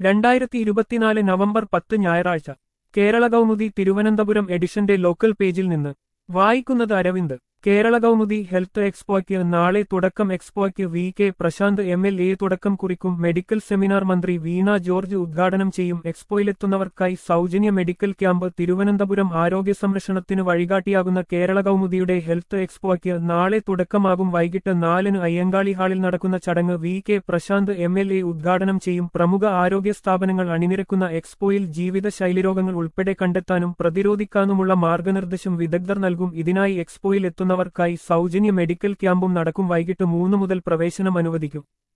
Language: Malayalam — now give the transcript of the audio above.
രണ്ടായിരത്തി ഇരുപത്തിനാല് നവംബർ പത്ത് ഞായറാഴ്ച കേരള കൗമുദി തിരുവനന്തപുരം എഡിഷന്റെ ലോക്കൽ പേജിൽ നിന്ന് വായിക്കുന്നത് അരവിന്ദ് കേരള കൗമുദി ഹെൽത്ത് എക്സ്പോയ്ക്ക് നാളെ തുടക്കം എക്സ്പോയ്ക്ക് V K Prashanth M L A തുടക്കം കുറിക്കും മെഡിക്കൽ സെമിനാർ മന്ത്രി വീണ ജോർജ് ഉദ്ഘാടനം ചെയ്യും എക്സ്പോയിലെത്തുന്നവർക്കായി സൗജന്യ മെഡിക്കൽ ക്യാമ്പ് തിരുവനന്തപുരം ആരോഗ്യ സംരക്ഷണത്തിന് വഴികാട്ടിയാകുന്ന കേരള കൗമുദിയുടെ ഹെൽത്ത് എക്സ്പോയ്ക്ക് നാളെ തുടക്കമാകും വൈകിട്ട് നാലിന് അയ്യങ്കാളി ഹാളിൽ നടക്കുന്ന ചടങ്ങ് V K Prashanth M L A ഉദ്ഘാടനം ചെയ്യും പ്രമുഖ ആരോഗ്യ സ്ഥാപനങ്ങൾ അണിനിരക്കുന്ന എക്സ്പോയിൽ ജീവിതശൈലി രോഗങ്ങൾ ഉൾപ്പെടെ കണ്ടെത്താനും പ്രതിരോധിക്കാനുമുള്ള മാർഗനിർദ്ദേശം വിദഗ്ധർ നൽകും ഇതിനായി എക്സ്പോയിൽ എത്തുന്നവർക്കായി സൗജന്യ മെഡിക്കൽ ക്യാമ്പും നടക്കും വൈകിട്ട് മൂന്ന് മുതൽ പ്രവേശനം അനുവദിക്കും